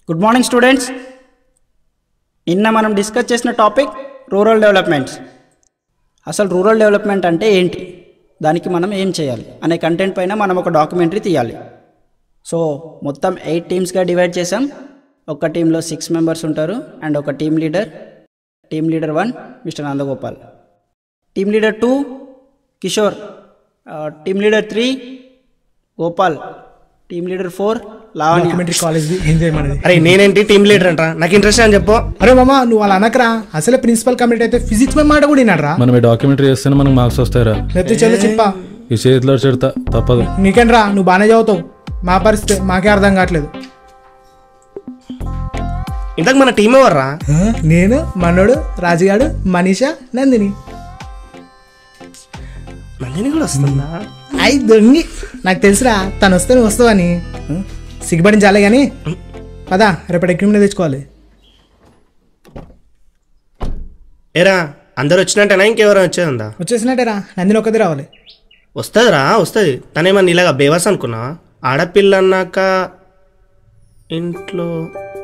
Good morning students నిన్న మనం discuss చేసిన టాపిక్ రూరల్ డెవలప్మెంట్స్ అసలు రూరల్ డెవలప్మెంట్ అంటే ఏంటి దానికి మనం ఏం చేయాలి అనే కంటెంట్ పైన మనం ఒక డాక్యుమెంటరీ తీయాలి సో మొత్తం ఎయిట్ టీమ్స్గా డివైడ్ చేసాం ఒక టీంలో సిక్స్ మెంబర్స్ ఉంటారు అండ్ ఒక team leader team leader one mister Nandagopal team leader two Kishore team leader three Gopal team leader four Lavanya documentary college ఏం చేయమనేది అరే నేనేంటి టీమ్ లీడర్ అంట నాకు ఇంట్రెస్ట్ అని చెప్పు అరే మామ నువ్వు అలా అనకరా అసలే ప్రిన్సిపల్ కమిటీ అయితే ఫిజిక్స్ మీద మాట కూడా విన్నాడు రా మనం ఈ డాక్యుమెంటరీ చేస్తేనే మనకు మార్క్స్ వస్తాయిరా లేకపోతే చెల్లి చెప్పా ఈ చేతిలో చెడతా తప్పదు నీకేంట్రా నువ్వు బాగానే చదువుతావు మా పరిస్థితి మాకే అర్థం కావట్లేదు ఇంతకు మన టీం ఎవర్రా ఆ, నేను మనోడు రాజుగాడు మనీషా నందిని నందిని కూడా వస్తుందా అయి దొంగి నాకు తెలుసురా తను వస్తే నువ్వు వస్తావని సిగ్గుపడిన చాలే కానీ పదా రేపటి ఎక్విప్మెంట్ తెచ్చుకోవాలి ఏరా అందరు వచ్చినట్టేనా ఇంకెవరైనా వచ్చేది ఉందా వచ్చేసినట్టేరా నందిని ఒక్కది రావాలి వస్తుందిరా వస్తుంది తనేమన్నా ఇలాగా బేవస్ అనుకున్నా ఆడపిల్ల అన్నాక ఇంట్లో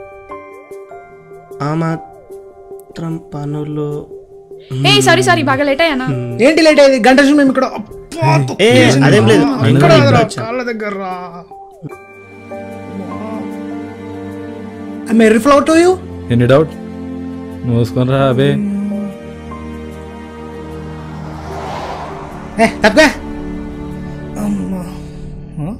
ఆ మాత్రం పనులు ఏ సారీ సారీ బాగా లేట్ అయ్యానా ఏంటి లేట్ అయ్యేది గంట సేపు మేము ఇక్కడ అబ్బా, ఏ అదేం లేదు నేను ఇక్కడ కూడా ఇప్పుడే రా, వచ్చా. కాళ్ళ దగ్గర రా. I'm a reflow to you. ఎన్ని డౌట్ మూసుకొని రా అబే ఏ తప్పగా అమ్మా. ఆ?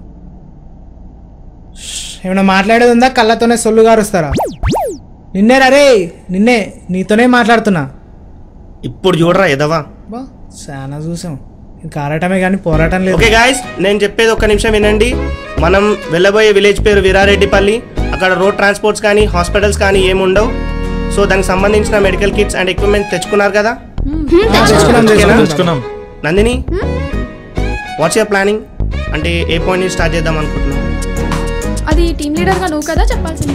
ష్, ఏమైనా మాట్లాడేది ఉందా కళ్ళతోనే సొల్లు గారు వస్తారా నిన్నే రే నిన్నే నీతోనే మాట్లాడుతున్నా ఇప్పుడు చూడరా ఎదవా బా చాలా చూసాం ఇది కారటమే కానీ పోరాటం లేదు ఓకే గాయస్ నేను చెప్పేది ఒక్క నిమిషం వినండి మనం వెళ్ళబోయే విలేజ్ పేరు వీరారెడ్డిపల్లి అక్కడ రోడ్ ట్రాన్స్పోర్ట్స్ కానీ హాస్పిటల్స్ కానీ ఏమి ఉండవు సో దానికి సంబంధించిన మెడికల్ కిట్స్ అండ్ ఎక్విప్మెంట్ తెచ్చుకున్నారు కదా తెచ్చుకున్నాం, తెచ్చుకున్నాం. తెచ్చుకున్నాం నందిని వాట్స్ యువర్ ప్లానింగ్ అంటే ఏ పాయింట్ నుంచి స్టార్ట్ చేద్దాం అనుకుంటున్నాం అది టీమ్ లీడర్ గా నువ్వు కదా చెప్పాల్సింది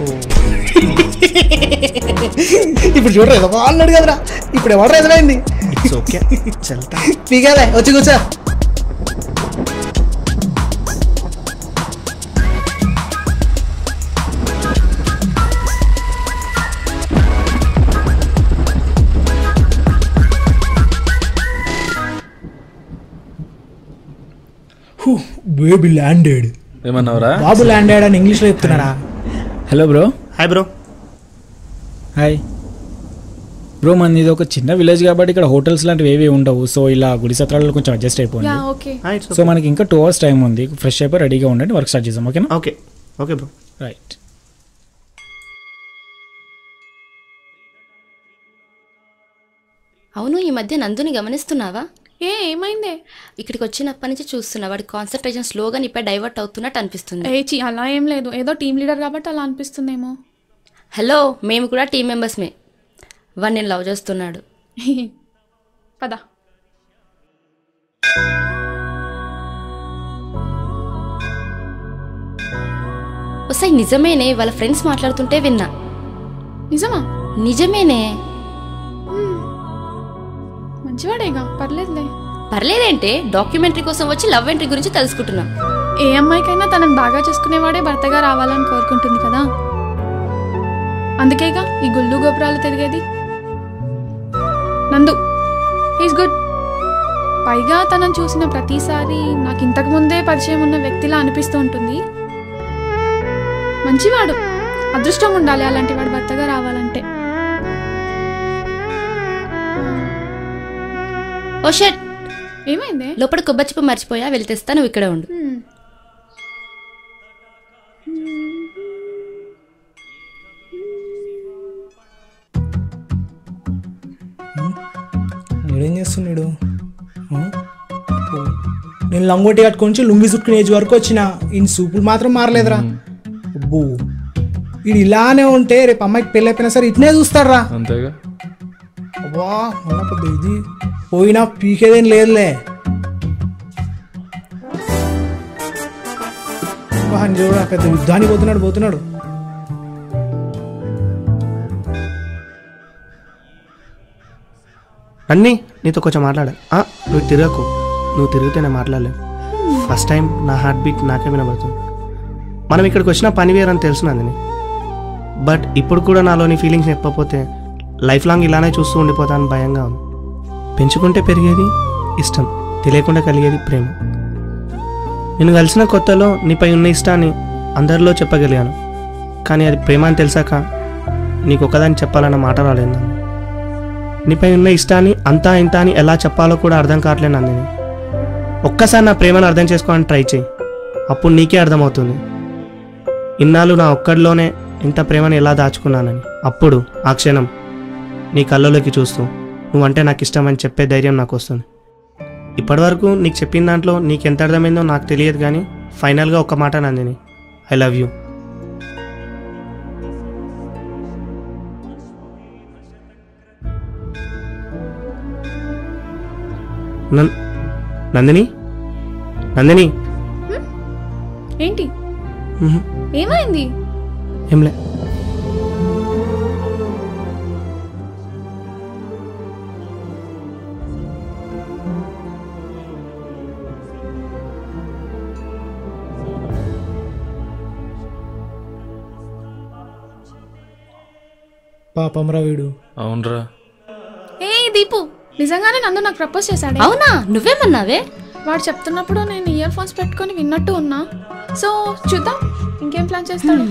ఇప్పుడు చూడరా ఏదో అన్నాడు కదరా ఇప్పుడు ఎవరు ఎదురైంది ఇట్స్ ఓకే చల్తా పీకాలే వచ్చి కూర్చో బేబీ ల్యాండెడ్ ఏమన్నావురా బాబు ల్యాండెడ్ అని ఇంగ్లీష్లో చెప్తున్నారా hello bro hi bro hi bro మనది ఇది ఒక చిన్న విలేజ్ కాబట్టి ఇక్కడ హోటల్స్ లాంటివి ఏవి ఉండవు సో ఇలా గుడి సత్రాలలో కొంచెం అడ్జస్ట్ అయిపోయింది యా ఓకే హాయ్ సో మనకి ఇంకా టూ అవర్స్ టైం ఉంది ఫ్రెష్ అయిపోయి రెడీగా ఉండండి వర్క్ స్టార్ట్ చేద్దాం ఓకేనా ఓకే ఓకే బ్రో రైట్ అవును ఈ మధ్య నందుని గమనిస్తున్నావా ఏ ఏమైందే ఇక్కడికి వచ్చినప్పటి నుంచి చూస్తున్నా వాడి కాన్సన్ట్రేషన్ స్లోగా నిప్పై డైవర్ట్ అవుతున్నట్టు అనిపిస్తుంది ఏ చి అలా ఏం లేదు ఏదో టీమ్ లీడర్ కాబట్టి అలా అనిపిస్తుందేమో హలో మేము కూడా టీం మెంబర్స్మే వాడు నేను లవ్ చేస్తున్నాడు పదా ఒకసారి నిజమేనే వాళ్ళ ఫ్రెండ్స్ మాట్లాడుతుంటే విన్నా నిజమా నిజమేనే మంచివాడేగా పర్లేదులే పర్లేదేంటే డాక్యుమెంటరీ కోసం వచ్చి లవ్ ఎంట్రీ గురించి తెలుసుకుంటున్నాం ఏ అమ్మాయికైనా తనని బాగా చేసుకునేవాడే భర్తగా రావాలని కోరుకుంటుంది కదా అందుకేగా ఈ గుళ్ళు గోపురాలు తిరిగేది నందు ఈజ్ గుడ్ పైగా తనను చూసిన ప్రతిసారి నాకు ఇంతకు ముందే పరిచయం ఉన్న వ్యక్తిలా అనిపిస్తూ ఉంటుంది మంచివాడు అదృష్టం ఉండాలి అలాంటి వాడు భర్తగా రావాలంటే ఓ షట్ ఏమైందే లోపల కొబ్బరి చిప్ప మర్చిపోయా వెళ్ళి తెస్తా నువ్వు ఇక్కడే ఉండు హ్మ్. ఏం చేస్తున్నాడు ఆ? ఓ. నేను లంగోటి కట్టుకొని లుంగి చుట్టుకునే ఏజ్ వరకు వచ్చిన ఈయన సూపులు మాత్రం మారలేదురా అబ్బో వీడు ఇలానే ఉంటే రేపు అమ్మాయికి పెళ్ళి అయిపోయినా సరే ఇట్నే చూస్తారా అంతేగా అబ్బా మొన్న పెద్ద ఇది పోయినా పీకేదేం లేదులే అబ్బా, ఆయన చూడు పెద్ద యుద్ధానికి పోతున్నాడు పోతున్నాడు అన్నీ నీతో కొంచెం మాట్లాడా ఆ, నువ్వు తిరగకు నువ్వు తిరిగితే నేను మాట్లాడలేను ఫస్ట్ టైం నా హార్ట్ బీట్ నాకే వినబడుతుంది మనం ఇక్కడికి వచ్చిన పని వేరని తెలుసు నందిని బట్ ఇప్పుడు కూడా నాలోని ఫీలింగ్స్ చెప్పకపోతే లైఫ్ లాంగ్ ఇలానే చూస్తూ ఉండిపోతాను భయంగా ఉంది పెంచుకుంటే పెరిగేది ఇష్టం తెలియకుండా కలిగేది ప్రేమ నేను కలిసిన కొత్తలో నీపై ఉన్న ఇష్టాన్ని అందరిలో చెప్పగలిగాను కానీ అది ప్రేమ అని తెలిసాక నీకు ఒకదాన్ని చెప్పాలన్న మాట రాలేదు నాకు నీపై ఉన్న ఇష్టాన్ని అంతా ఇంత అని ఎలా చెప్పాలో కూడా అర్థం కావట్లేదు నందిని ఒక్కసారి నా ప్రేమను అర్థం చేసుకోవాలని ట్రై చేయి అప్పుడు నీకే అర్థమవుతుంది ఇన్నాళ్ళు నా ఒక్కడిలోనే ఇంత ప్రేమను ఎలా దాచుకున్నానని అప్పుడు ఆ క్షణం నీ కళ్ళలోకి చూస్తూ నువ్వంటే నాకు ఇష్టం అని చెప్పే ధైర్యం నాకు వస్తుంది ఇప్పటివరకు నీకు చెప్పిన దాంట్లో నీకు ఎంత అర్థమైందో నాకు తెలియదు కానీ ఫైనల్గా ఒక మాట నందిని ఐ లవ్ యూ నం- నందిని నందిని ఏంటి మ్హూ. ఏమైంది ఏంలే పాపంరా వీడు అవునరా ఏ దీపు నిజంగానే నందు నాకు ప్రపోజ్ చేశాడే అవునా నువ్వేమన్నావే వాడు చెప్తున్నప్పుడు నేను ఇయర్ ఫోన్స్ పెట్టుకొని విన్నట్టు ఉన్నా సో చూద్దాం ఇంకేం ప్లాన్ చేస్తాడు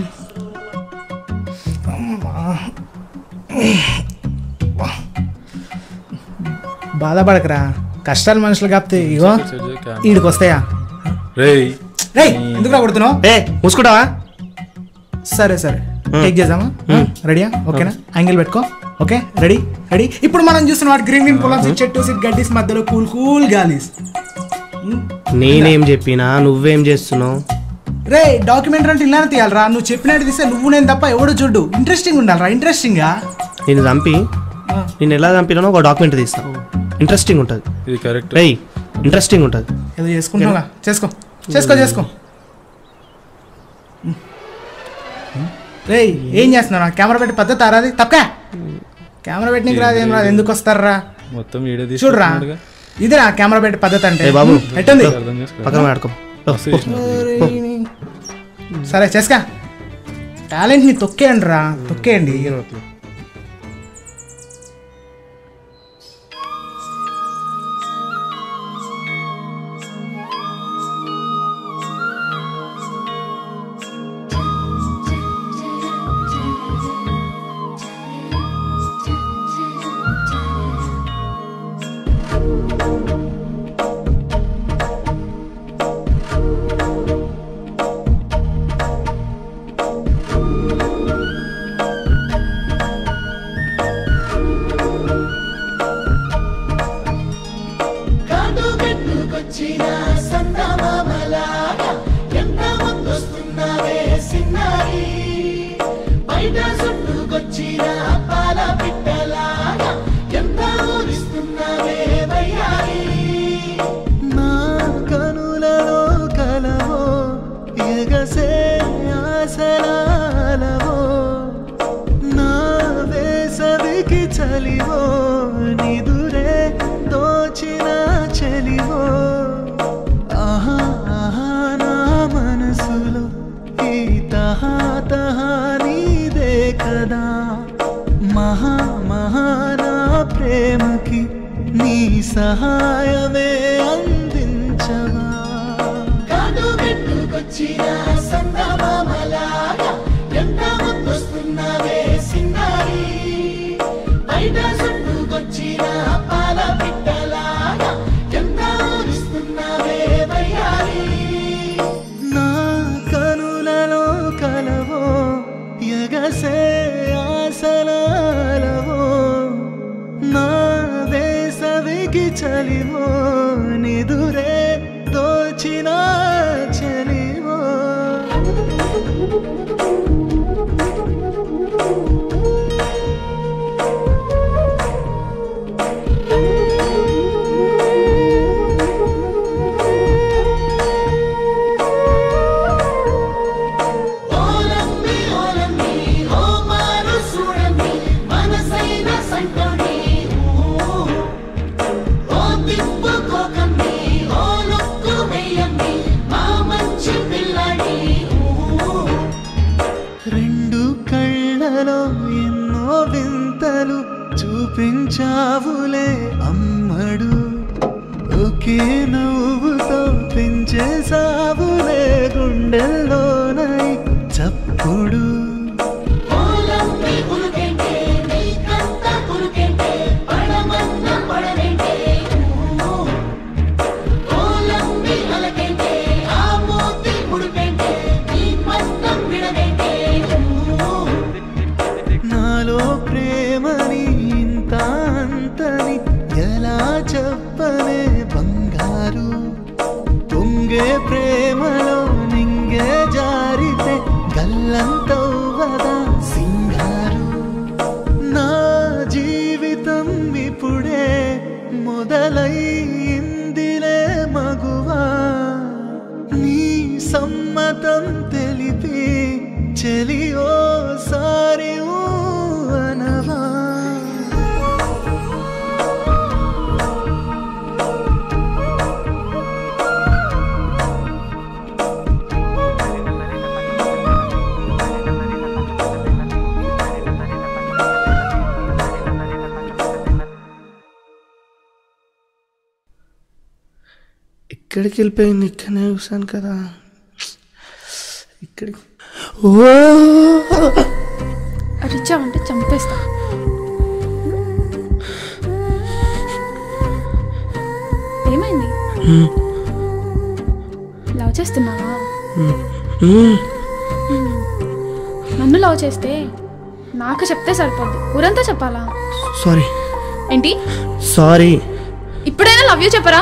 బాధపడకరా కష్టాలు మనుషులు కాపితే ఇగో ఈడికి వస్తాయా రేయ్ రే ఎందుకు కొడుతున్నావు ఏ మూసుకుంటావా సరే సరే టేక్ చేద్దామా రెడీయా ఓకేనా యాంగిల్ పెట్టుకో ఓకే రెడీ రెడీ ఇప్పుడు మనం చూస్తున్న వాటి గ్రీన్ గ్రీన్ పొలాన్స్ చెట్టు సిట్ గడ్డిస్ మధ్యలో కూల్ కూల్ గాలీస్ నేనేం చెప్పినా నువ్వేం చేస్తున్నావు రే డాక్యుమెంటరీ అంటే ఇలానే తీయాలరా నువ్వు చెప్పినట్టు తీస్తే నువ్వు నేను తప్ప ఎవడు చూడు ఇంట్రెస్టింగ్ ఉండాలిరా ఇంట్రెస్టింగ్గా నేను చంపి నేను ఎలా చంపినానో ఒక డాక్యుమెంట్ తీస్తాను ఇంట్రెస్టింగ్ ఉంటుంది ఇది కరెక్ట్ రేయ్ ఇంట్రెస్టింగ్ ఉంటుంది ఏదో చేసుకుంటున్నావా చేసుకో చేసుకో చేసుకో రే ఏం చేస్తున్నావు కెమెరా పెట్టి పద్ధతి రాది తప్పకా కెమెరా పెట్టినకి రాదు ఏం రాదు ఎందుకు వస్తారా మొత్తం వీడియో చూడరా తీసుకుంటున్నాడుగా. ఇదిరా కెమెరా పెట్టి పద్ధతి అంటే ఏ బాబు. ఎట్టుంది అర్థం చేసుకో పక్కన ఆడుకో మస్తు చేసినావు. సరే చేసుకా టాలెంట్ని తొక్కేయండి రా తొక్కేయండి నా కనులలో కలవో ఎగసే ఆసనాలవో నా వేసవికి చలివో నిదురే దోచిన చలివో ఆహా ఆహా నా మనసులో ఈ తహా తహా నీదే కదా మహా మహా నా ప్రేమకి నీ సహాయమే అందించవా నా కనులలో కలవో ఎగసే ఆసనాలవో నా వేసవికి చలివో నిదురే దోచిన చలివో మనసైన సంకటి ఓ తిప్పుకోకండి ఓ కళ్ళలో ఎన్నో వింతలు చూపించావులే అమ్మడు ఒకే నవ్వుతో పెంచేసావులే గుండెల్లోనై చప్పుడు నాలో ప్రేమని ఇంత అంతని ఎలా చెప్పనే బంగారు పొంగే ప్రేమలో నింగే జారితే గల్లంతవ్వదా సింగారు నా జీవితం ఇప్పుడే మొదలైందిలే మగువా నీ సమ్మతం తెలిపి చెలియో సారి అనవా ఎక్కడికి వెళ్ళిపోయింది ఇక్కడనే చూసాను కదా ఇక్కడికి ఓ అరిచావంటే చంపేస్తా ఏమైంది లవ్ చేస్తున్నావా మ్మ్. నన్ను లవ్ చేస్తే నాకు చెప్తే సరిపోద్ది ఊరంతా చెప్పాలా సారీ ఏంటి సారీ ఇప్పుడైనా లవ్ యూ చెప్పరా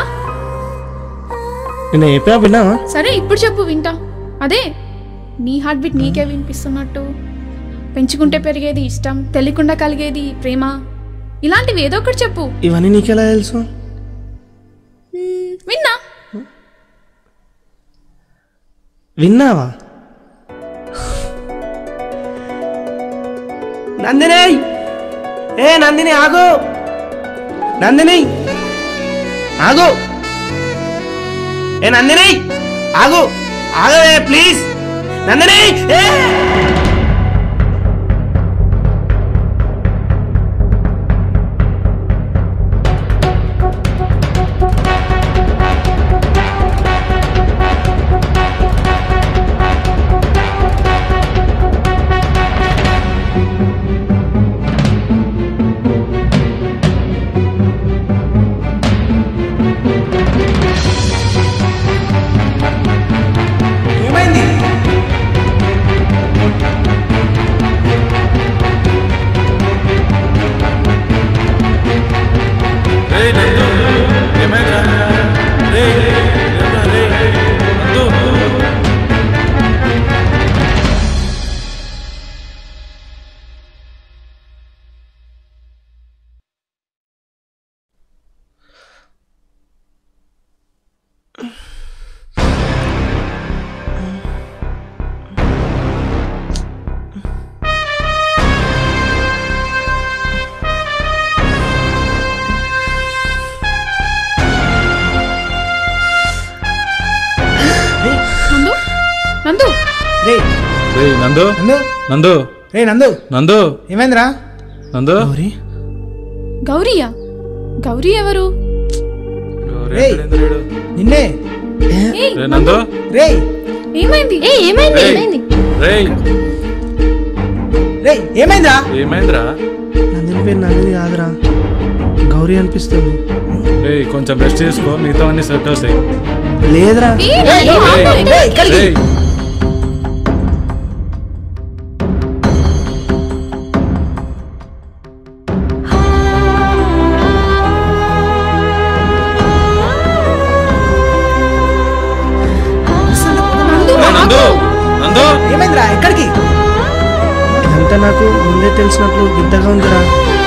నేను చెప్పినా విన్నావా సరే ఇప్పుడు చెప్పు వింటా అదే నీ హార్ట్ బీట్ నీకే వినిపిస్తున్నట్టు పెంచుకుంటే పెరిగేది ఇష్టం తెలియకుండా కలిగేది ప్రేమ ఇలాంటివి ఏదో ఒకటి చెప్పు ఇవన్నీ నీకెలా తెలుసు మ్మ్, విన్నా విన్నావా నందిని ఏ నందిని ఆగు నందిని ఆగు ఏ నందిని ఆగు ఆగవే ప్లీజ్ నందిని ఏ ఏమైంది రేయ్ నందు ఏమైందిరా రేయ్ ఏమైందిరా? రేయ్ నందు నందు నందు రే రేయ్ నందు నందు నందు రే నందు నందు ఏమైందిరా నందు గౌరీ గౌరీయా గౌరీ ఎవరు రేయ్. ఎక్కడేంద్రుడు? నిన్నే ఏయ్, రే నందు రే ఏమైంది ఏ ఏమైంది రేయ్. ఏమైంది రేయ్ రే ఏమైందిరా ఏమైందిరా నందిని పేరు నందిని కాదురా గౌరీ అనిపిస్తుంది రేయ్ కొంచెం రెస్ట్ చేసుకో మిగతా అన్ని సెట్ అవుతాయి లేదురా ఏయ్, నందు, ఆగు, రేయ్. ఏంటి? రేయ్, ఇక్కడికి. రేయ్ నందు, రేయ్, నందు ఆగు. నందు ఏమైందిరా ఎక్కడికి ఇదంతా నాకు ముందే తెలిసినట్లు గిద్దగా ఉందిరా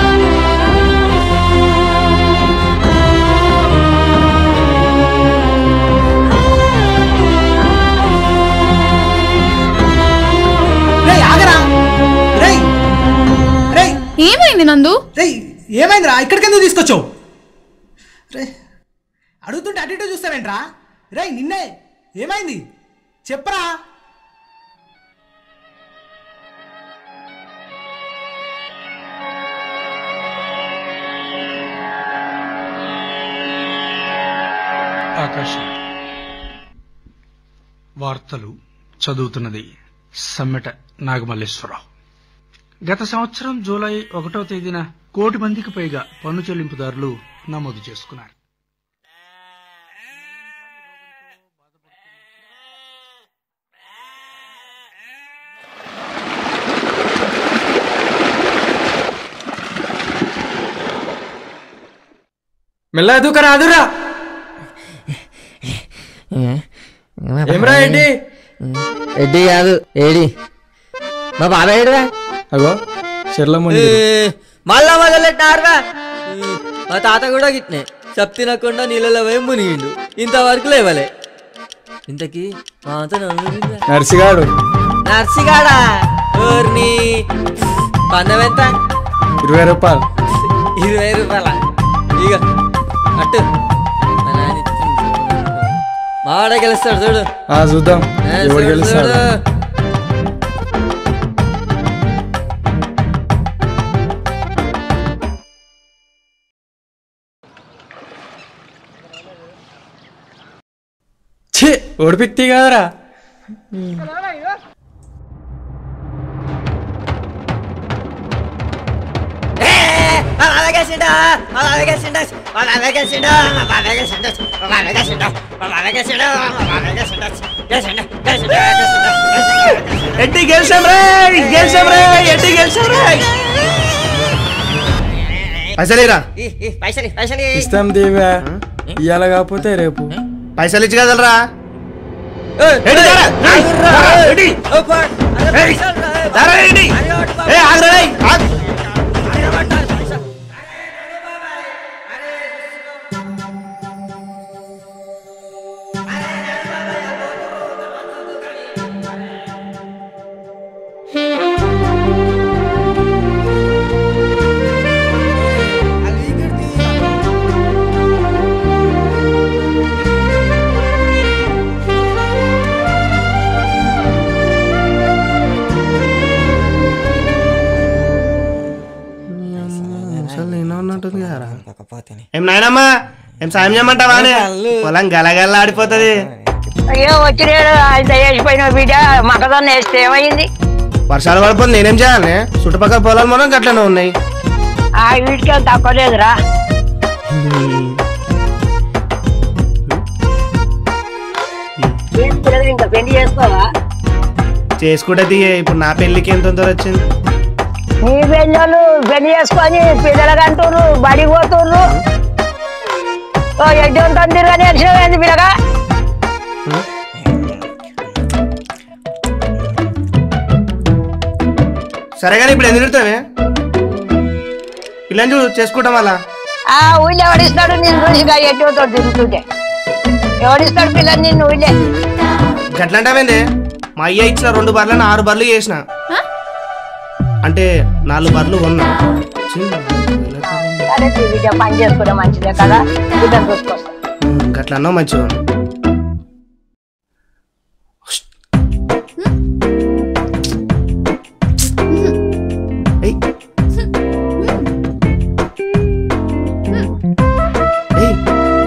రే ఆగరా రే రే ఏమైంది నందు రే ఏమైందిరా ఇక్కడికి ఎందుకు తీసుకొచ్చావు రే అడుగుతుంటే అటు ఇటు చూస్తావేంట్రా రే నిన్నే ఏమైంది చెప్పరా ఆకాశం వార్తలు చదువుతున్నది సమ్మెట నాగమల్లేశ్వరరావు గత సంవత్సరం జూలై ఒకటో తేదీన కోటి మందికి పైగా పన్ను చెల్లింపుదారులు నమోదు చేసుకున్నారు మెల్ల దూకరా అదురా ఏమ్రా ఏంటి ఎడ్డి కాదు ఏడి మా బాబాయ్ ఏడురా అగో చెర్లమ్మ మళ్ళా మొదలెట్టారురా మా తాత కూడా గిట్నే చెప్ తినకుండా నీళ్ళలో పోయి మునిగిండు ఇంతవరకు లేవలే ఇంతకీ మా అంత నర్సిగాడు నర్సిగాడా ఊర్ని పందెం ఎంత ఇరవై రూపాయలు ఇరవై రూపాయల ఇక అట్టు మా నాన్న ఇచ్చిండు. మావాడ గెలుస్తాడు చూడు ఆ చూద్దాం ఏ, ఎవడు చూడు, గెలుస్తాడు చూడు. ఛీ ఓడిపిక్తి కదరా ఎట్టి గెలిచాం రే గెలిచాం రే ఎట్టి గెలిచాం రే పైసలేరా పైసలు పైసలు ఇస్తాం దేవా ఇవాళ కాకపోతే రేపు పైసలు ఇచ్చి కదలరా అసలు నేను ఉన్నట్టుంది కదరా ఏం నాయనమ్మా ఏం సాయం చేయమంటావా అని? పొలం గలగల ఆడిపోతుంది అయ్యో వచ్చినాడు ఆయన వేసిపోయిన బిడ్డ మకదన్న వేస్తే ఏమైంది వర్షాలు పడిపోతే నేనేం చేయాలి చుట్టుపక్కల పొలాలు మొత్తం గట్లనే ఉన్నాయి ఆ వీటికి తక్కువ లేదురా ఏం పిల్లలు ఇంకా పెళ్లి చేసుకోవా చేసుకుంటే తీయే ఇప్పుడు నా పెళ్ళికి ఎంత తొందర వచ్చింది నీ పెళ్ళోళ్ళు పెళ్లి చేసుకొని పిల్లలు కంటుర్రు బడి పోతుర్రు ఓ ఎడ్డి ఉంటుంది కానీ వచ్చినవేంది పిల్లగా సరే కానీ ఇప్పుడు ఎందుకు తిడతావే పిల్లని చూ చేసుకుంటాం అలా ఆ ఊళ్ళో ఎవడిస్తాడు నేను చూసిగా ఎడ్డితో తిరుగుతుంటే ఎవడిస్తాడు పిల్లని నిన్ను ఊళ్ళే గట్లంటావేంది మా అయ్య ఇచ్చిన రెండు బర్లను ఆరు బర్లు చేసిన అంటే నాలుగు బర్లు కొన్నా సరే తీ బిడ్డ పని చేసుకోవడం మంచిదే కదా బిడ్డను చూసుకొస్తా ఉమ్, గట్ల అన్నావు మంచిగా ఏయ్. ఏయ్.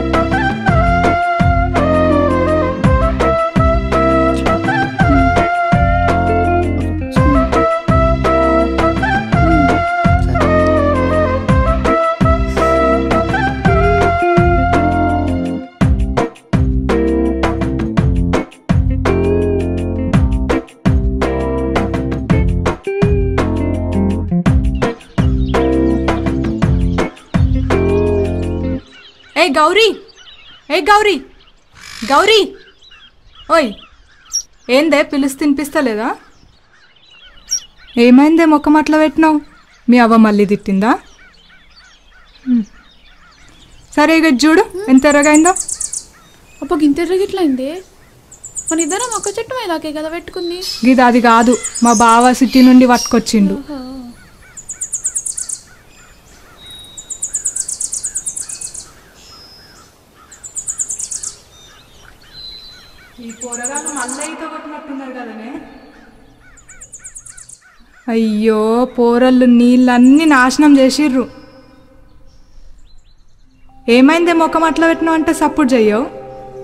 ఏ గౌరీ ఏ గౌరీ గౌరీ ఓయ్ ఏందే పిలుసు తినిపిస్తలేదా ఏమైందే మొక్క అట్లా పెట్టినావు మీ అవ్వ మళ్ళీ తిట్టిందా హ్మ్. సరే ఇక చూడు ఎంత ఎర్రగైందో అప్ప గింత ఎర్రగిట్లా అయింది మన ఇద్దరం ఒక్క చెట్టు ఇలాగే కదా పెట్టుకుంది ఇది అది కాదు మా బావ సిటీ నుండి పట్టుకొచ్చిండు ఈ కూరగాయలు మళ్ళీ ఈత కొట్టినట్టున్నారు కదనే అయ్యో పోరళ్ళు నీళ్ళన్నీ నాశనం చేసిర్రు ఏమైందే ముఖం అట్లా పెట్టినావు అంటే సపోర్ట్ చెయ్యవు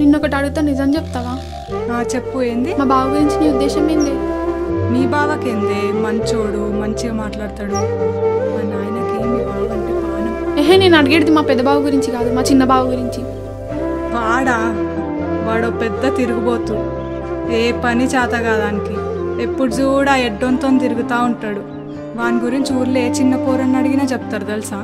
నిన్నొకటి అడుగుతా నిజం చెప్తావా ఆ, చెప్పు ఏంది మా బావ గురించి నీ ఉద్దేశం ఏంది నీ బావకేందే మంచోడు మంచిగా మాట్లాడతాడు మా నాయనకి మీ బావ అంటే పానం ఏహే నేను అడిగేది మా పెద్ద బావ గురించి కాదు మా చిన్న బావ గురించి వాడా వాడు పెద్ద తిరుగుబోతు ఏ పని చేత కాదానికి ఎప్పుడు చూడ ఎడ్డొంతో తిరుగుతూ ఉంటాడు వాని గురించి ఊర్లో ఏ చిన్న పోరని అడిగినా చెప్తారు తెలుసా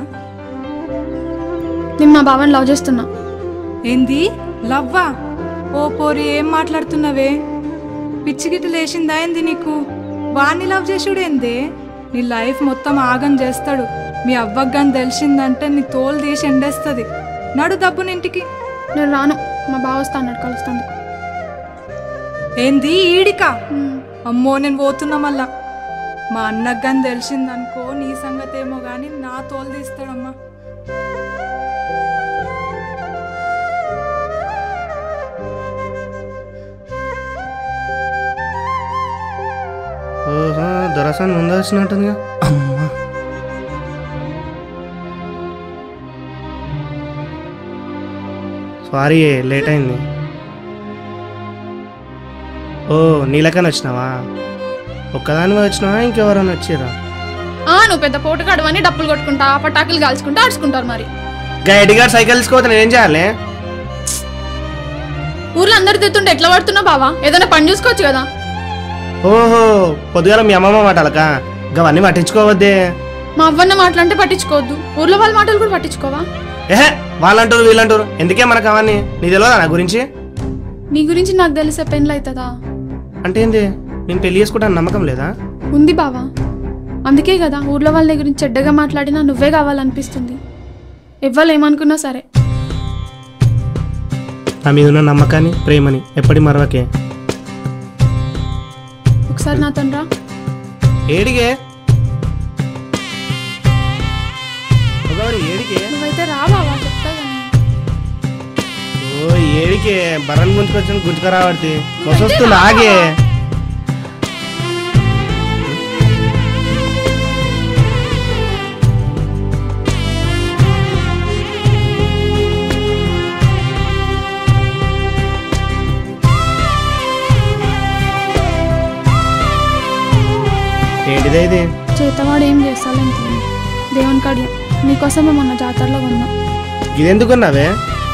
నేను మా బావని లవ్ చేస్తున్నా ఏంది లవ్వా ఓ పోరి ఏం మాట్లాడుతున్నావే పిచ్చిగిట్టు లేచిందా ఏంది నీకు వాణ్ణి లవ్ చేసుడేందే నీ లైఫ్ మొత్తం ఆగం చేస్తాడు మీ అవ్వకు గాని తెలిసిందంటే నీ తోలు తీసి ఎండేస్తుంది నడు దబ్బునింటికి నేను రాను మా బావ వస్తా అన్నాడు కలుస్తాను ఏంది ఈడికా అమ్మో నేను పోతున్నా మళ్ళా మా అన్నకు గాని తెలిసిందనుకో నీ సంగతి ఏమో గాని నా తోలు తీస్తాడమ్మా ఓహో దొరసాన్ని ముందు వచ్చినట్టుందిగా అమ్మా సారీ లేట్ అయింది ఓ నీలకని వచ్చినావా ఒక్కదానివే వచ్చినావా ఇంకెవరైనా వచ్చిరా ఆ నువ్వు పెద్ద పోటుగాడు అని డప్పులు కొట్టుకుంటా పటాకులు కాల్చుకుంటా ఆడుచుకుంటారు మరి గా ఎడిగాడు సైకిల్ తీసుకోవద్దు నేను ఏం చేయాలి ఊర్లో అందరు తిట్టుంటే ఎట్లా పడుతున్నావు బావా ఏదైనా పని చూసుకోవచ్చు కదా ఓహో పొద్దుగాల మీ అమ్మమ్మ మాటలకా గవన్నీ పట్టించుకోవద్దే మా అవ్వన్న మాటలంటే పట్టించుకోవద్దు ఊర్లో వాళ్ళ మాటలు కూడా పట్టించుకోవా ఏహే వాళ్ళంటారు వీళ్ళంటారు ఎందుకే మనకు అవన్నీ నీ తెలియదా నా గురించి నీ గురించి నాకు తెలిసే పెళ్ళి అవుతుందా అంటే ఏంది నేను పెళ్లి చేసుకుంటాను నమ్మకం లేదా ఉంది బావా అందుకే కదా ఊర్లో వాళ్ళ నీ గురించి చెడ్డగా మాట్లాడినా నువ్వే కావాలనిపిస్తుంది ఎవ్వరు ఏమనుకున్నా సరే నా మీద ఉన్న నమ్మకాన్ని ప్రేమని ఎప్పటి మరవకే ఒకసారి నాతో రా ఏడిగే ఒకవారి ఏడికే నువ్వైతే రా బావా చెప్తా కానీ ఓ ఏడికే బర్రని గుంజుకొచ్చిన గుంజుక రావడితే మొసొస్తుంది ఆగే ఏంటిదే ఇది చేతవాడు ఏం చేస్తాలని దేవుని కాడి నీకోసమే మొన్న జాతరలో కొన్నా ఇదెందుకున్నావే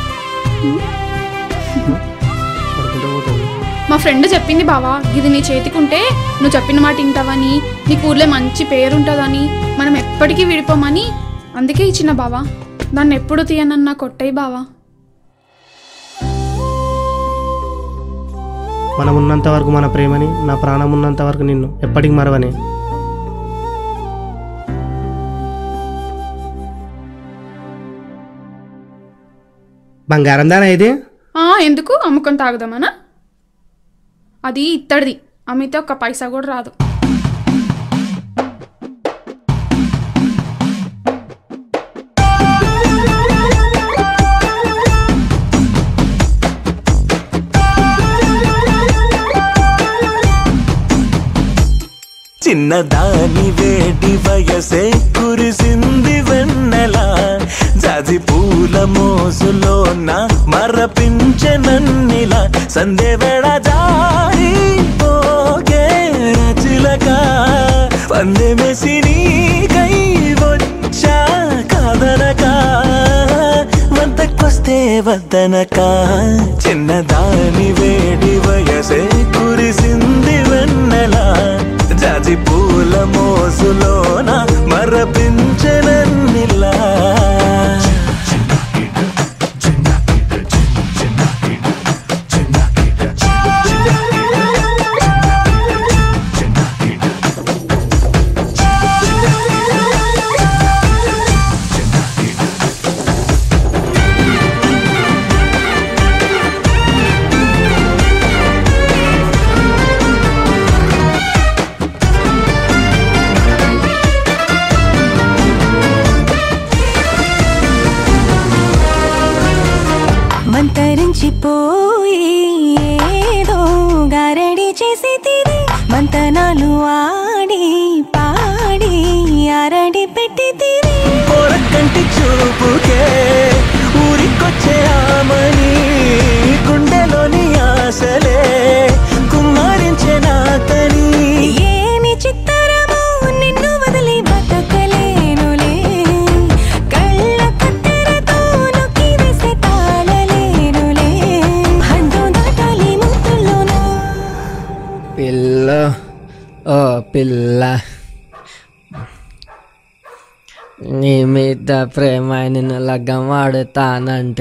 పడుకుంటూ పోతుంది మా ఫ్రెండ్ చెప్పింది బావా ఇది నీ చేతికుంటే నువ్వు చెప్పిన మాట వింటావని నీకు ఊర్లో మంచి పేరు ఉంటుందని మనం ఎప్పటికీ విడిపోమని అందుకే ఇచ్చిన బావా దాన్ని ఎప్పుడు తీయనన్నా కొట్టేయి బావా మనం ఉన్నంత వరకు మన ప్రేమని నా ప్రాణం ఉన్నంత వరకు నిన్ను ఎప్పటికి మరవని బంగారం దానా ఇది ఆ, ఎందుకు అమ్ముకొని తాగుదామనా అది ఇత్తడిది అమ్మితే ఒక్క పైసా కూడా రాదు చిన్నదాని వేడి వయసే కురిసింది వెన్నెల జాజి పూల మోసులోన మరపించెనన్నిల సందే వేళ జారి పోగే చిలక పందె మెసి కై వచ్చా కాదనక వద్దకొస్తే వద్దనక చిన్నదాని వేడి వయసే కురిసింది వెన్నెల జాజి పూల మోసులోన మరపించనన్నిలా మంతరించిపోయి ఏదో గారడి చేసి తిరి మంతనాలు ఆడి పాడి అరడి పెట్టి తిరి పొరకంటి చూపుకే ఊరికొచ్చే ఆమని గుండె ఆశలే కుమ్మరించే నాకని ఏమి చిత్తరమో నిన్ను వదిలి బతకలేనులే కళ్ళ కత్తెరతో నొక్కి వేసే తాళలేనులే హద్దు దాటాలి ముద్దుల్లోనూ పిల్ల ఓ పిల్ల నీ మీద ప్రేమ నిన్ను లగ్గం వాడుతానంటే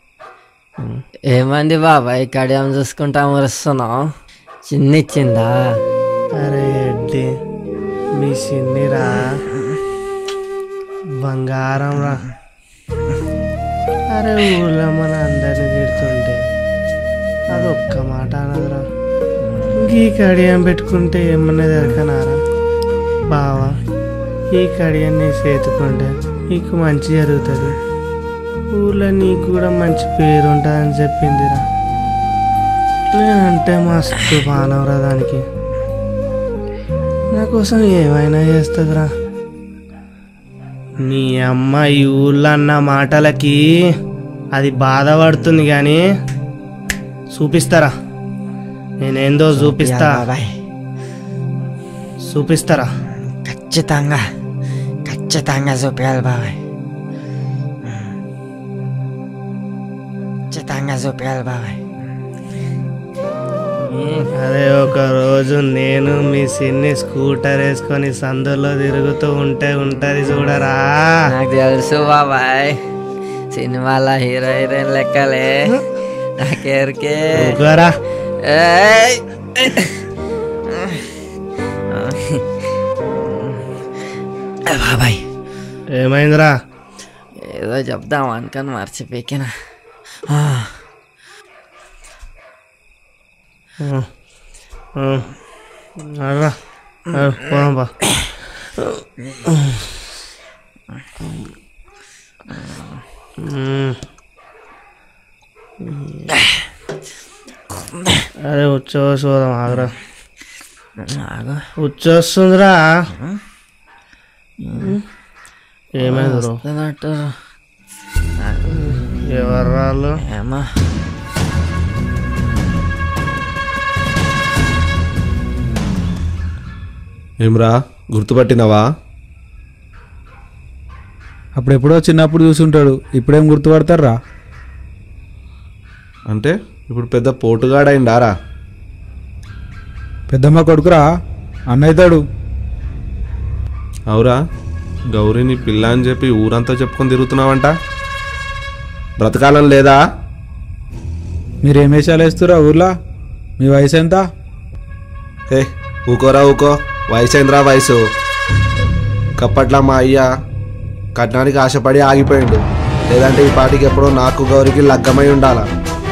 ఏమంది బాబాయ్ కడియం చూసుకుంటా మురుస్తున్నావు చిన్నిచ్చిందా అరే ఎడ్డి మీ చిన్నిరా బంగారం రా అరే ఊళ్ళో మన అందరిని తిడుతుంటే అది ఒక్క మాట అనదురా ఈ కడియం పెట్టుకుంటే ఏమన్నా దొరకనారా బావా ఈ కడియం నీ చేతుకుంటే నీకు మంచి జరుగుతుంది ఊళ్ళో నీకు కూడా మంచి పేరు ఉంటుందని చెప్పిందిరా నేనంటే మస్తు బానవరా దానికి నా కోసం ఏమైనా చేస్తుందిరా మీ అమ్మ ఈ ఊళ్ళో అన్న మాటలకి అది బాధపడుతుంది కానీ చూపిస్తారా నేనేందో చూపిస్తా చూపిస్తారా ఖచ్చితంగా ఖచ్చితంగా చూపించాలి బాబాయ్ ఖచ్చితంగా చూపించాలి బాబాయ్ అదే ఒక రోజు నేను మీ సిన్ని స్కూటర్ వేసుకొని సందులో తిరుగుతూ ఉంటే ఉంటది చూడరా నాకు తెలుసు బాబాయ్ సినిమాల హీరో హీరోయిన్ లెక్కలే నాకెరికే ఊరుకోరా. ఏయ్! బాబాయ్ ఏమైందిరా ఏదో చెప్దాం అనుకొని మర్చిపోయిన అలా పోదాం బా అరే వచ్చేవా చూద్దాం ఆగరా వచ్చేస్తుందిరా ఏమైంది బ్రో వస్తున్నట్టు ఎవరు రాళ్ళు ఏమో ఏమ్రా గుర్తుపట్టినవా అప్పుడెప్పుడో చిన్నప్పుడు చూసుంటాడు ఇప్పుడేం గుర్తుపడతారా అంటే ఇప్పుడు పెద్ద పోటుగాడైండారా పెద్దమ్మ కొడుకురా అన్నయ్యతాడు అవురా గౌరీని పిల్ల అని చెప్పి ఊరంతా చెప్పుకొని తిరుగుతున్నావంట బ్రతకాలం లేదా మీరేం వేషాలు వేస్తురా ఊర్లో మీ వయసు ఎంత ఏ ఊకోరా ఊకో వయసు అయిందిరా వయసు కప్పట్లా మా అయ్య కట్నానికి ఆశపడి ఆగిపోయిండు లేదంటే ఈ పాటికి ఎప్పుడో నాకు గౌరికి లగ్గమై ఉండాలా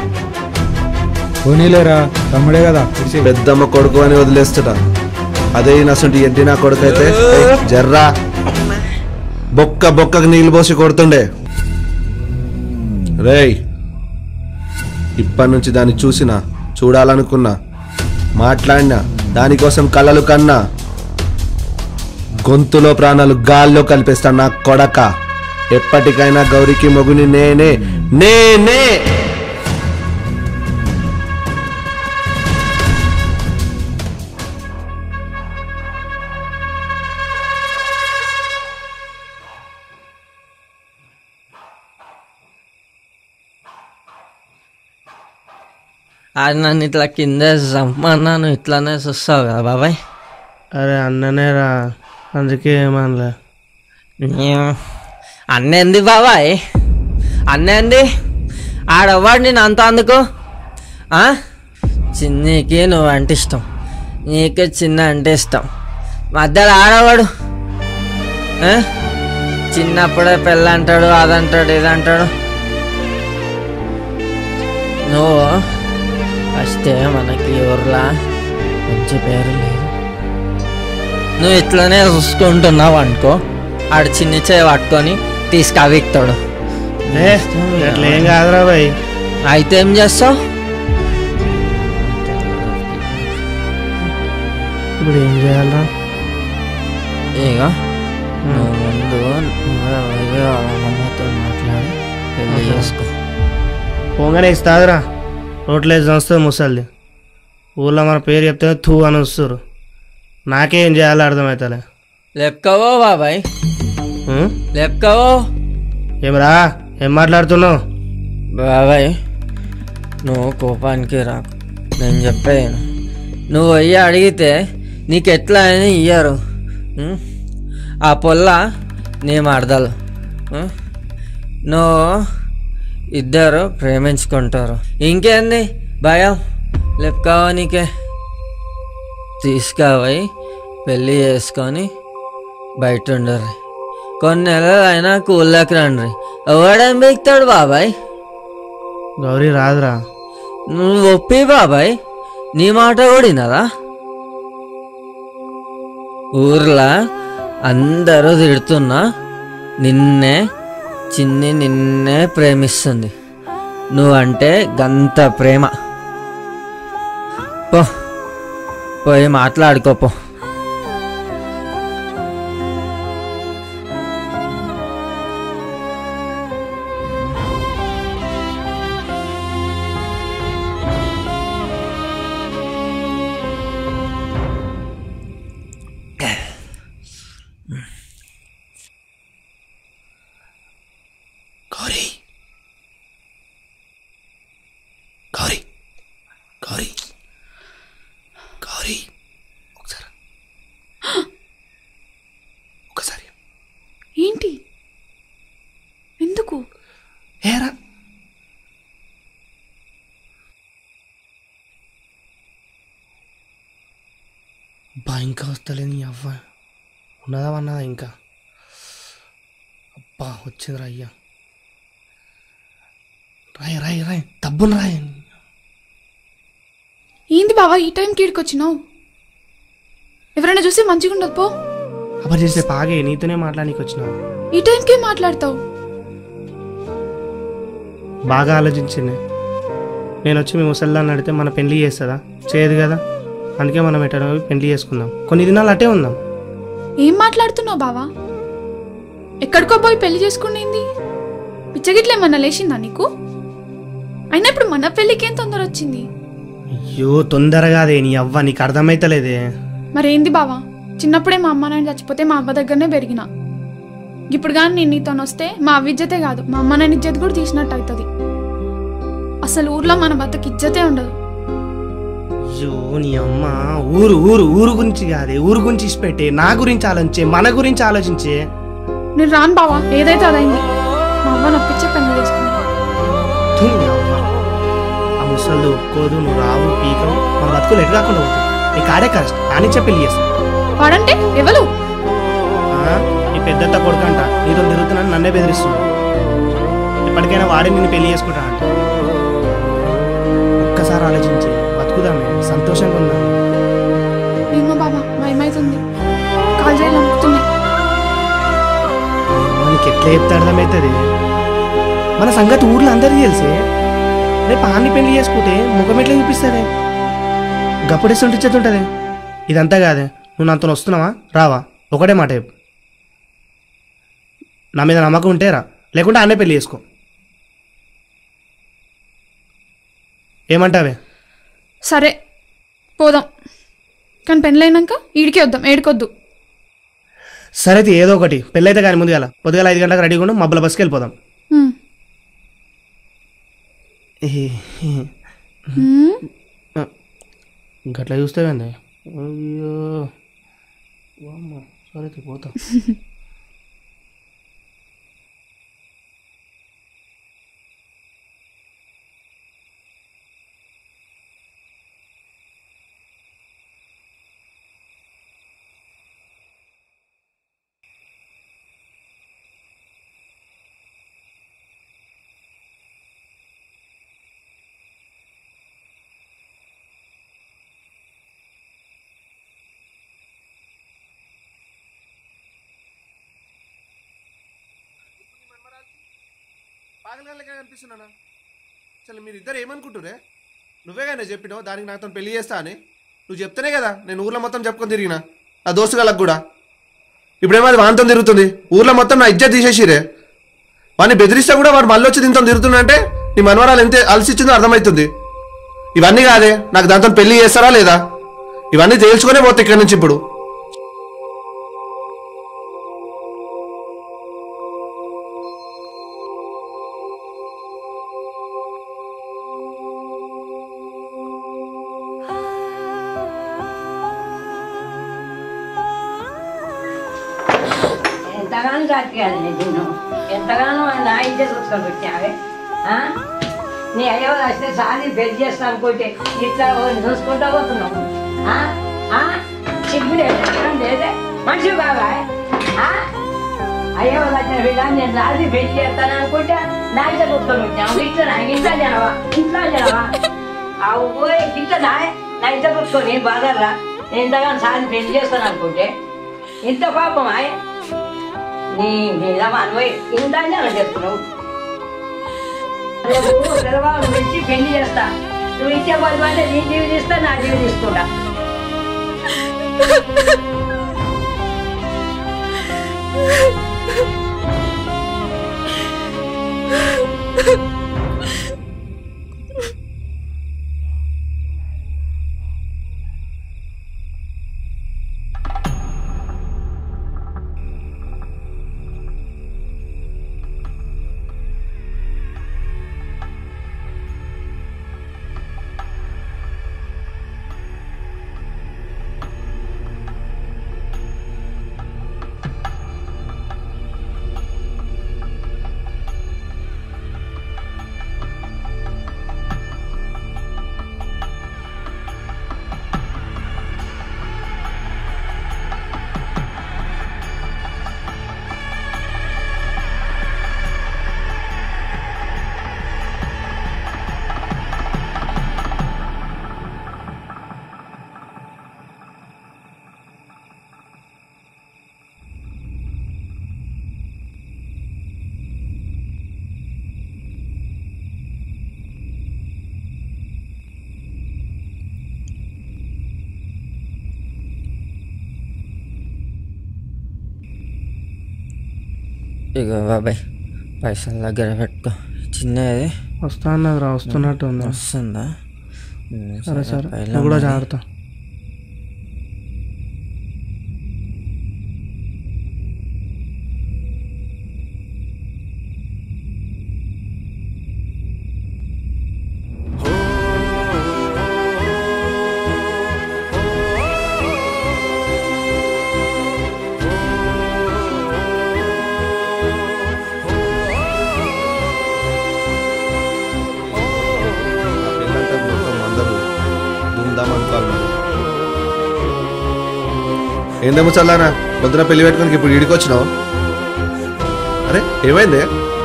పోనీలేరా తమ్ముడే కదా పెద్దమ్మ కొడుకు అని వదిలేస్తుట అదే నసుంటి ఎడ్డి నా కొడుకు అయితే ఏయ్, జర్రా బొక్క బొక్కకు నీళ్ళు పోసి కొడుతుండే రేయ్ ఇప్పటి నుంచి దాన్ని చూసినా చూడాలనుకున్నా మాట్లాడినా దానికోసం కళ్ళలు కన్నా గొంతులో ప్రాణాలు గాల్లో కల్పిస్తా నా కొడక ఎప్పటికైనా గౌరికి మొగుని నేనే నేనే అది నన్ను ఇట్లా కింద చంపమన్నా నువ్వు ఇట్లానే చూస్తావు కదా బాబాయ్ అరే అన్ననే రా అందుకే ఏమనలే అన్నేంది బాబాయ్ అన్నేంది ఆడవాడు నేను అంత అందుకు ఆ? చిన్నకి నువ్వు అంటే ఇష్టం నీకే చిన్న అంటే ఇష్టం మధ్యలో ఆడవాడు ఆ? చిన్నప్పుడే పెళ్ళి అంటాడు అదంటాడు ఇదంటాడు నువ్వు ఫస్టే మనకి ఊర్లా మంచి పేరు లేదు నువ్వు ఇట్లనే చూసుకుంటున్నావు అనుకో ఆడు చిన్న చేయి పట్టుకొని తీసుకవిక్తాడు ఏ అట్లా ఏం కాదురా బాయ్ అయితే ఏం చేస్తావు ఇప్పుడు ఏం చేయాలరా ఇక నువ్వు ముందు నువ్వే పోయి వాళ్ళ అమ్మమ్మతో మాట్లాడి పెళ్లి చేసుకో పోగానే ఇస్తాదురా రోట్లేసి వస్తుంది ముసలిది ఊళ్ళో మన పేరు చెప్తే థూ అని వస్తారు నాకేం చేయాలో అర్థమవుతలే లెక్కవో బాబాయ్ ఉం? లెక్కవో ఏమిరా ఏం మాట్లాడుతున్నావు బాబాయ్ నువ్వు కోపానికి రాకు నేను చెప్పాను నువ్వు అయ్యి అడిగితే నీకు ఎట్లా అని ఇయ్యరు ఉం? ఆ పొల్ల నీ మరదలు ఉం? నువ్వు ఇద్దరు ప్రేమించుకుంటారు ఇంకేంది భయం లెక్కవో నీకే తీసుకుపోయి పెళ్ళి చేసుకొని బయట ఉండరు కొన్ని నెలలు అయినా కూల్లోకి రండి ఎవడేం బీక్తాడు బాబాయ్ గౌరీ రాదురా నువ్వు ఒప్పి బాబాయ్ నీ మాట ఓడినదా ఊర్లో అందరూ తిడుతున్నా నిన్నే చిన్ని నిన్నే ప్రేమిస్తుంది నువ్వంటే గంత ప్రేమ పో పోయి మాట్లాడుకోపో గౌరీ గౌరీ గౌరీ గౌరీ ఒకసారి ఒకసారి ఏంటి ఎందుకు ఏరా బా ఇంకా వస్తలేదు నీ అవ్వ ఉన్నదా అన్నదా ఇంకా అబ్బా వచ్చిందిరా అయ్యా రాయ్ రాయ్ రాయ్ తబ్బును రాయ్ ఏంది బావా ఈ టైంకి ఇక్కడికి వచ్చినావు ఎవరైనా చూసి మంచిగా ఉండదు పో అబ్బా చేసే పాగే నీతోనే మాట్లాడానికి వచ్చినా ఈ టైంకే మాట్లాడతావు బాగా ఆలోచించింది నేను వచ్చి మీ ముసల్దాన్ని అడిగితే మన పెళ్లి చేస్తుందా చేయదు కదా అందుకే మనం ఎటో పెళ్లి చేసుకుందాం కొన్ని దినాలు అటే ఉందాం ఏం మాట్లాడుతున్నావు బావా ఎక్కడికో పోయి పెళ్లి చేసుకునేంది పిచ్చగిట్ల ఏమన్నా లేచిందా నీకు అయినా ఇప్పుడు మన పెళ్ళికి ఏం తొందర వచ్చింది అయ్యో తొందరగా అదే నీ అవ్వ నీకు అర్థమైతలేదే మరేంది బావా చిన్నప్పుడే మా అమ్మ నాయన చచ్చిపోతే మా అవ్వ దగ్గరనే పెరిగిన ఇప్పుడు కానీ నేను నీతో వస్తే మా అవ్వ ఇజ్జతే కాదు మా అమ్మ నాయన ఇజ్జత్ కూడా తీసినట్టు అవుతుంది అసలు ఊర్లో మన బతకి ఇజ్జతే ఉండదు అయ్యో నీ అమ్మ ఊరు ఊరు ఊరు గురించి కాదే ఊరు గురించి ఇచ్చిపెట్టే నా గురించి ఆలోచించే మన గురించి ఆలోచించే నేను రాను బావా ఏదైతే అదైంది మా అవ్వ నొప్పించే పెళ్లి చేసుకున్నా థు, నీ అవ్వ. ఆ ముసళ్ళు ఒప్పుకోదు నువ్వు రావు పీకవు మన బతుకులు ఎటు కాకుండా పోతుంది నీ కాడే కరెక్ట్ కానిచ్చే పెళ్లి చేస్తా వాడంటే ఎవరు ఆ, నీ పెద్దత్త కొడుకంట నీతో తిరుగుతున్నాను నన్నే బెదిరిస్తున్నాడు ఎప్పటికైనా వాడే నిన్ను పెళ్లి చేసుకుంటా అంట ఒక్కసారి ఆలోచించి బతుకుదామే సంతోషంగా ఉందా ఏమో బాబా భయమైతుంది కాల్ చేయాలి అనుకుతున్నాయి మనకి ఎట్లా చెప్తే అర్థమవుతుంది మన సంగతి ఊర్లో అందరికీ తెలిసే రేపు ఆన్ని పెళ్లి చేసుకుంటే ముఖం ఎట్లా చూపిస్తుంది గప్పుడేస్తుంటే ఇచ్చేస్తుంటుంది ఇదంతా కాదే నువ్వు నాతో వస్తున్నావా రావా ఒకటే మాట చెప్పు నా మీద నమ్మకం ఉంటే రా లేకుంటే ఆన్నే పెళ్లి చేసుకో ఏమంటావే సరే పోదాం కానీ పెళ్ళైనాక ఈడికే వద్దాం ఏడుకొద్దు సరే అయితే ఏదో ఒకటి పెళ్ళైతే కానీ ముందుగాల పొద్దుగాల ఐదు గంటలకు రెడీగా ఉండు మబ్బుల బస్కి వెళ్ళిపోదాం హ్మ్. హ్మ్? గట్లా చూస్తావేంది అయ్యో వామ్మో, సరే అయితే పోతాం పాగలగా కనిపిస్తున్నానా అసలు మీరు ఇద్దరు ఏమనుకుంటురే నువ్వే కానీ చెప్పినావు దానికి నాతో పెళ్లి చేస్తా అని నువ్వు చెప్తేనే కదా నేను ఊర్లో మొత్తం చెప్పుకొని తిరిగిన ఆ దోస్తు వాళ్ళకి కూడా ఇప్పుడేమో అది వాంతో తిరుగుతుంది ఊర్లో మొత్తం నా ఇజ్జత్ తీసేసిరే వాడిని బెదిరిస్తే కూడా వాడు మళ్ళీ వచ్చి దీంతో తిరుగుతున్నా అంటే నీ మనవరాలు ఎంత అలసిచ్చిందో అర్థమవుతుంది ఇవన్నీ కాదే నాకు దాంతో పెళ్లి చేస్తారా లేదా ఇవన్నీ తేల్చుకునే పోతే ఇక్కడి నుంచి ఇప్పుడు ఎంతగానో జాతికాలి నిన్ను ఎంతగానో నా ఇంటే చూసుకొని పెట్టావే ఆ? నీ అయ్యో వస్తే సాది పెళ్లి చేస్తా అనుకుంటే ఇట్లా ఓ చూసుకుంటా పోతున్నావు ఆ? ఆ? సిగ్గు లేదు లేదే మనిషి బాబా అయ్యో వచ్చిన బిడ్డ నేను రాజు పెళ్లి చేస్తాను అనుకుంటే నా ఇంట్లో చూసుకొని పెట్టాము ఇట్లా నా ఇంట్లో జనవా ఇంట్లో జనవా అవ్వో ఇంట్లో నా నా ఇంట్లో చూసుకొని బాధరా నేను ఇంతగానో సాది పెళ్లి చేస్తాను అనుకుంటే ఇంత పాపం ఆయ్ నీ మీద మనవై ఇందాన్ని చేస్తున్నావు రేపు పిల్లవాడు పెంచి పెళ్లి చేస్తా నువ్వు ఇచ్చే పది మంది నీ జీవి తీస్తా నా జీవి తీసుకుంటా ఇక బాబాయ్ పైసలు దగ్గర పెట్టుకో చిన్నది వస్తా అన్నదిరా వస్తున్నట్టు ఉంది వస్తుందా సరే సరే పైన నువ్వు కూడా ఉన్నది. జాగ్రత్త పెళ్ళంటే మొత్తం అందరూ దుమ్దాం అనుకోవాలి మరి. ఏందేమో చల్లానా పొద్దున పెళ్లి పెట్టుకుని ఇప్పుడు ఇడికి వచ్చినావు అరే ఏమైంది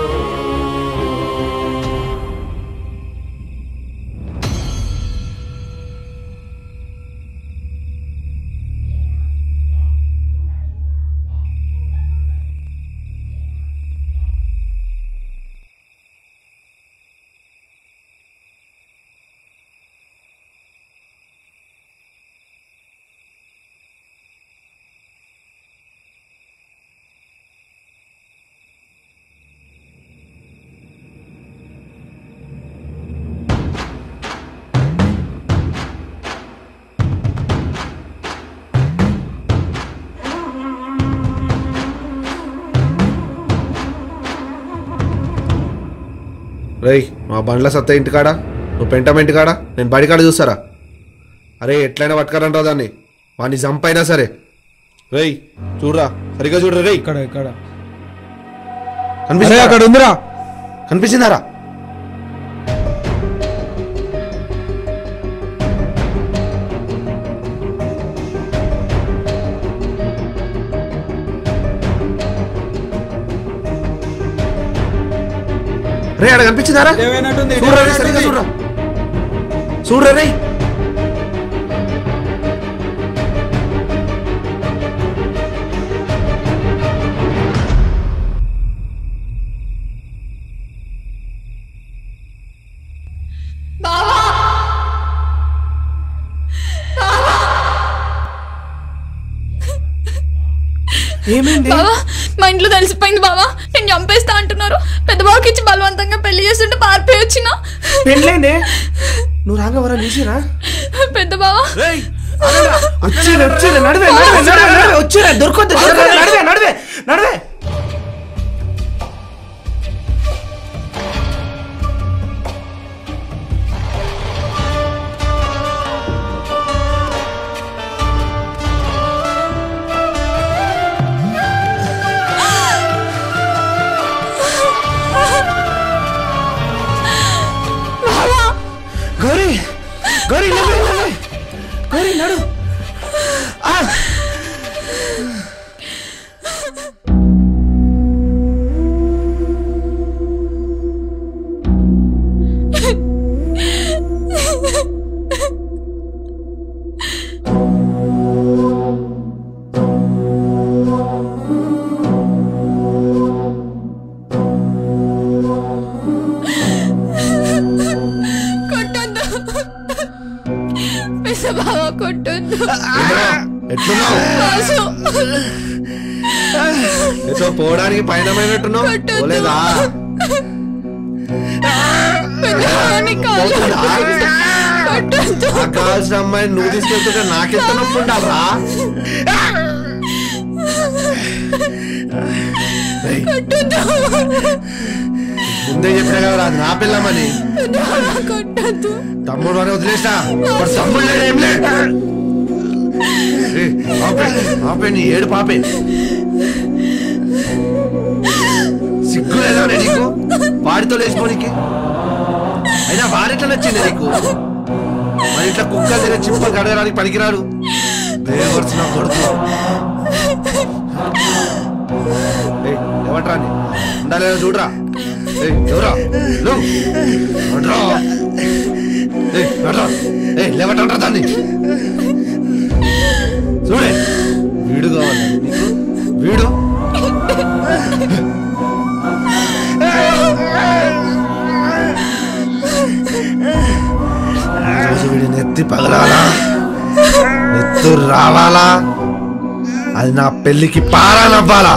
రేయ్ మా బండ్ల సత్తా ఇంటికాడ నువ్వు పెంటం ఇంటికాడ నేను బడికాడ చూస్తారా అరే ఎట్లయినా పట్టుకరంటావు దాన్ని వాడిని చంపైనా సరే రేయ్ చూడరా సరిగ్గా చూడరా రేయ్ ఇక్కడ ఇక్కడ కనిపిస్తుందా? అరే, అక్కడ ఉందిరా. కనిపించిందారా రే ఆడ కనిపించిందారా ఏమైనట్టుంది? చూడరా రే, సరిగ్గా చూడరా చూడరా రే ఏమైంది బావా మా ఇంట్లో తెలిసిపోయింది బావా నేను చంపేస్తా అంటున్నారు పెద్ద బావకి ఇచ్చి బలవంతంగా పెళ్లి చేస్తుంటే పారిపోయి వచ్చిన పెళ్ళైందే నువ్వు రాగా వరా చూసిరా పెద్ద బావా వచ్చిరా వచ్చిరా నడివే నడివే నడివే నడివే వచ్చిరా దొరకొద్దు దొరకొద్దు నడివే నడివే నడివే గౌరీ గౌరీ నడు నడు గౌరీ నడు ఆ! కొట్టొద్దు పెద్ద బావా కొట్టొద్దు ఎట్లున్నావు రాజు ఎట్లా పోవడానికి పైన పోయినట్టున్నావు పోలేదా పెద్ద బావా నీ కాళ్ళు కొట్టొద్దు నాకు కావాల్సిన అమ్మాయి నువ్వు తీసుకెళ్తుంటే నాకెంత నొప్పి ఉండాలరా ఏయ్, కొట్టొద్దు ముందే చెప్పినా కదా అది నా పిల్లమని పెద్ద బావా కొట్టొద్దు తమ్ముడు అని వదిలేసా ఇప్పుడు తమ్ముడు లేడు ఏం లేదు ఏయ్, ఆపే ఆపే నీ ఏడు పాపే సిగ్గు లేదా నీకు వాడితో లేచిపోనికి అయినా వాడిట్లా నచ్చింది నీకు మరి ఇట్లా కుక్కలు తినే చిప్పలు కడగడానికి పనికిరాడు దేవర్స్ నా కొడుకు ఏయ్, ఎవట్రా నీ ఉండాలేదో చూడరా ఏయ్, ఎవరా లో, నడ్రా. ఏయ్, నడ్రా. ఏయ్, లేవటండ్రా దాన్ని చూడే వీడు కావాలి నీకు వీడు ఈరోజు వీడి నెత్తి పగలాలా నెత్తు రావాలా అది నా పెళ్లికి పారా నవ్వాలా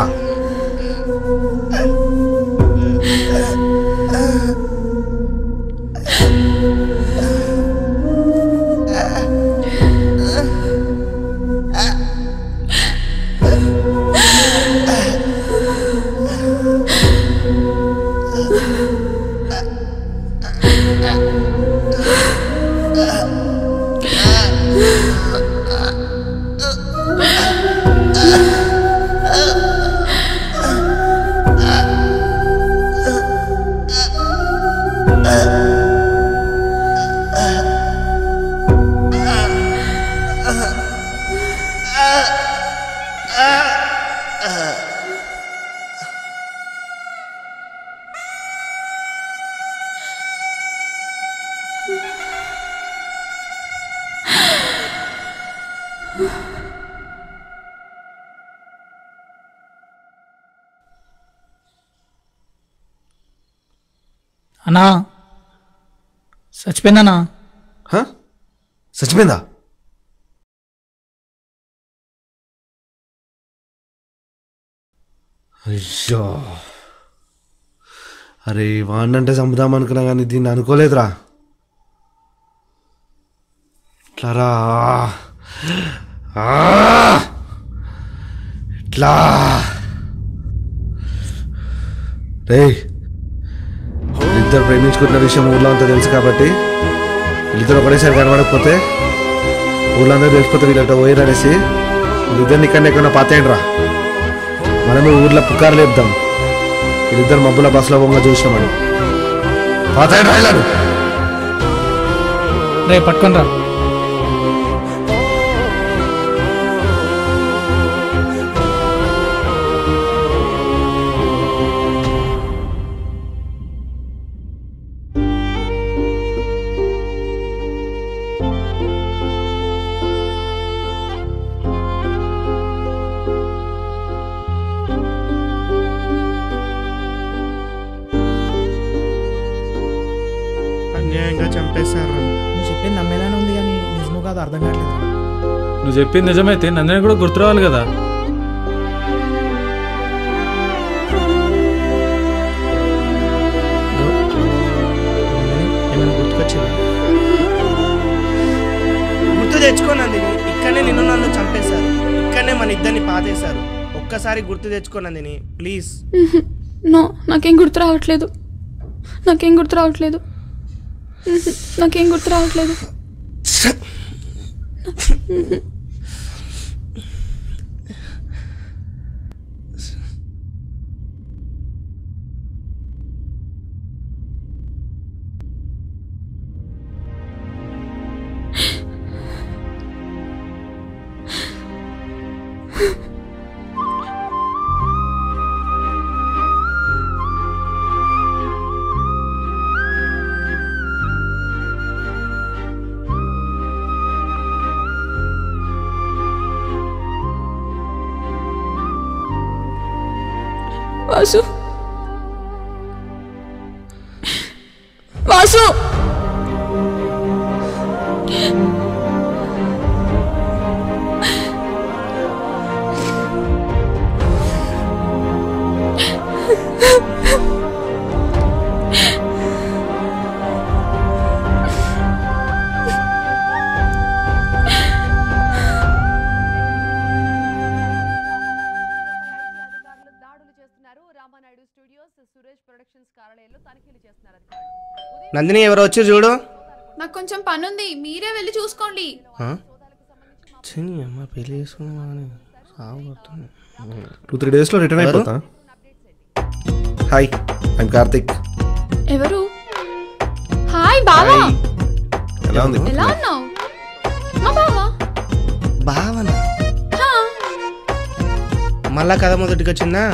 అన్నా చచ్చిపోయిందన్నా చచ్చిపోయిందా అయ్యో అరే వాడినంటే చంపుదాం అనుకున్నా కానీ దీన్ని అనుకోలేదురా ఇట్లారా ఆ! ఇట్లా రే వీళ్ళిద్దరు ప్రేమించుకుంటున్న విషయం ఊర్లో అంతా తెలుసు కాబట్టి వీళ్ళిద్దరు ఒకటేసారి కనబడకపోతే ఊళ్ళో అందరూ తెలిసిపోతే వీళ్ళట పోయిరు అనేసి వీళ్ళిద్దరిని ఇక్కడనే ఎక్కడ పాతేయండి రా మనమే ఊర్లో పుకారు లేపుదాం వీళ్ళిద్దరు మబ్బుల బస్సులో బొమ్మ చూసినామని పాతేయండి రా వీళ్ళను. రే పట్టుకొని రా అన్యాయంగా చంపేశారు నువ్వు చెప్పింది నమ్మేలానే ఉంది కానీ నిజమో కాదు అర్థం కావట్లేదు నువ్వు చెప్పింది నిజమైతే నన్ను కూడా గుర్తురావాలి కదా ఏమైనా గుర్తుకొచ్చిందా తెచ్చుకో నందిని ఇక్కడనే నిన్ను నన్ను చంపేశారు ఇక్కడనే మన ఇద్దరిని పాతేశారు ఒక్కసారి గుర్తు తెచ్చుకో నందిని ప్లీజ్ నో నాకేం గుర్తు రావట్లేదు నాకేం గుర్తు రావట్లేదు మ్మ్. నాకేం గుర్తు రావట్లేదు మ్మ్. వాసు వాసు నందిని ఎవరు వచ్చి చూడు నాకు కొంచెం పనుంది మీరే వెళ్ళి చూసుకోండి ఆ? ఛీ, నీ అమ్మ పెళ్లి చేసుకున్నామని సాగు కొడుతుంది. టూ త్రీ డేస్లో రిటర్న్ ఎవరు? అయిపోతా హాయ్ ఐమ్ కార్తిక్ ఎవరు హాయ్ బావా ఎలా ఉంది ఎలా ఉన్నావు మా బావా భావన హా, మళ్ళా కథ మొదటికి వచ్చిందా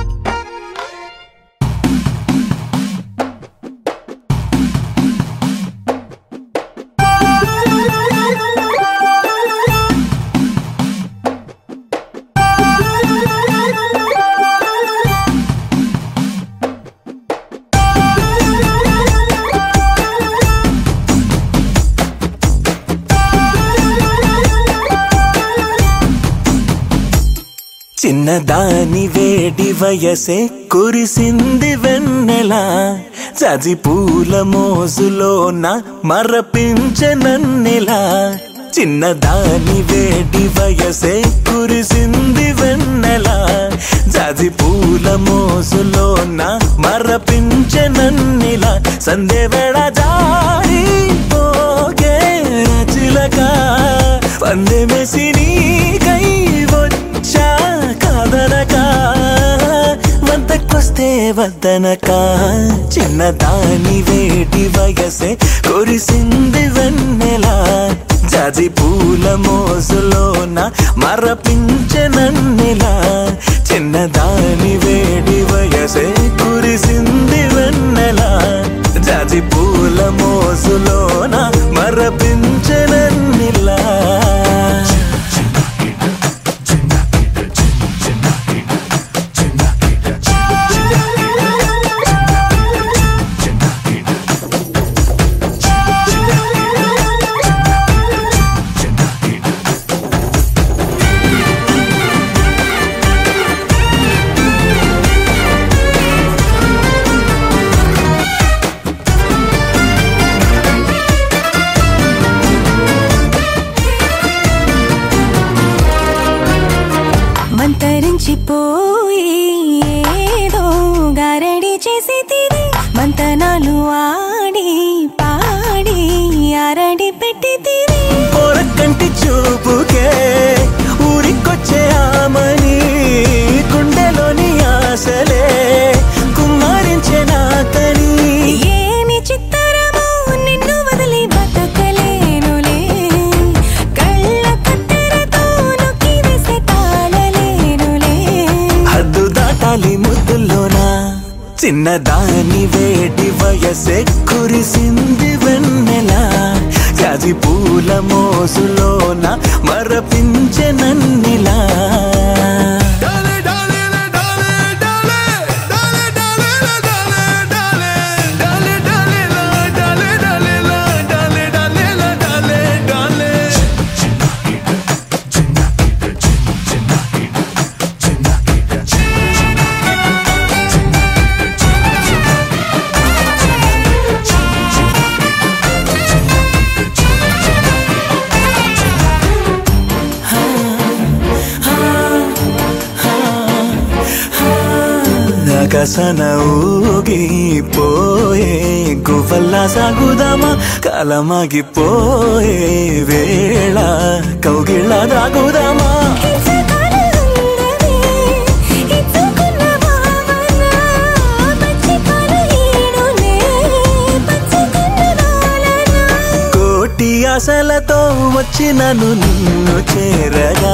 చిన్నదాని వేడి వయసే కురిసింది వెన్నెల చది పూల మోజులోన మరపించనన్నెలా చిన్నదాని వేడి వయసే కురిసింది వెన్నెల జాజి పూల మోజులోన మరపించనన్నెలా సందే వేళ జారి పోగే రచిలక పందె మెసి నీకై వచ్చా కాదనక వంతకొస్తే వద్దనక చిన్నదాని వేటి వయసే కురిసింది వెన్నెలా జాజి పూల మోజులోన మరపించనన్నెలా చిన్నదాని వేడి వయసే కురిసింది వెన్నెలా జాజి పూల మోజులోన మరపించనన్నెలా మంతరించిపోయి ఏదో గారడి చేసి తిని మంతనాలు ఆడి పాడి ఆరడి పెట్టి తిని పొరకంటి చూపుకే ఊరికొచ్చే ఆమని గుండెలోని ఆశలే కుమ్మరించే నాకని ఏమి చిత్తరమో నిన్ను వదిలి బతకలేనులే కళ్ళ కత్తెరతో నొక్కి వేసే తాళలేనులే హద్దు దాటాలి ముద్దుల్లోనా చిన్నదాని వేడి వయసే కురిసింది వెన్నెలా జాజి పూల మోసులోన మరపించే నన్నిలా సొగసన ఊగిపోయే గువ్వల్లా సాగుదామా కాలమాగిపోయే వేళ కౌగిళ్ళ దాగుదామా కోటి ఆశలతో వచ్చినను నిన్ను చేరగా